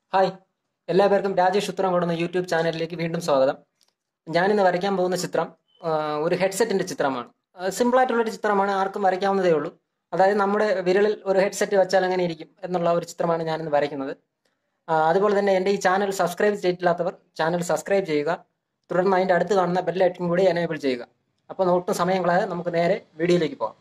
Hi എല്ലാവർക്കും രാജേഷ് ഉത്തരംകോട് എന്ന YouTube ചാനലിലേക്ക് വീണ്ടും സ്വാഗതം ഞാനിന്ന് വരയ്ക്കാൻ പോകുന്ന ചിത്രം ആ, ഒരു ഹെഡ്സെറ്റിന്റെ ചിത്രമാണ് സിമ്പിൾ ആയിട്ടുള്ളൊരു ചിത്രമാണ് ആർക്കും വരയ്ക്കാവുന്നതേ ഉള്ളൂ അതായത് നമ്മുടെ വിരലിൽ ഒരു ഹെഡ്സെറ്റ് വെച്ചാൽ എങ്ങനെ ഇരിക്കും എന്നുള്ള ഒരു ചിത്രമാണ് ഞാനിന്ന് വരയ്ക്കുന്നത് ആ, അതുപോലെ തന്നെ എൻ്റെ ഈ ചാനൽ സബ്സ്ക്രൈബ് ചെയ്തിട്ടില്ലാത്തവർ ചാനൽ സബ്സ്ക്രൈബ് ചെയ്യുക തുടർന്ന് അതിൻ്റെ അടുത്ത് കാണുന്ന ബെല്ലൈക്കൺ കൂടി എനേബിൾ ചെയ്യുക അപ്പോൾ ഒട്ടും സമയം കളയാതെ നമുക്ക് നേരെ വീഡിയോയിലേക്ക് പോകാം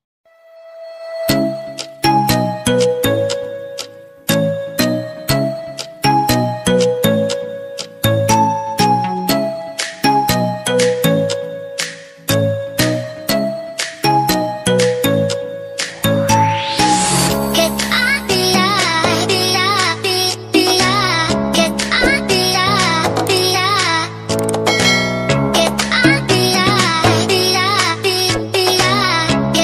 Get out the light, the light, the the light. Get out the light, the light. Get out the light, the light, the the light.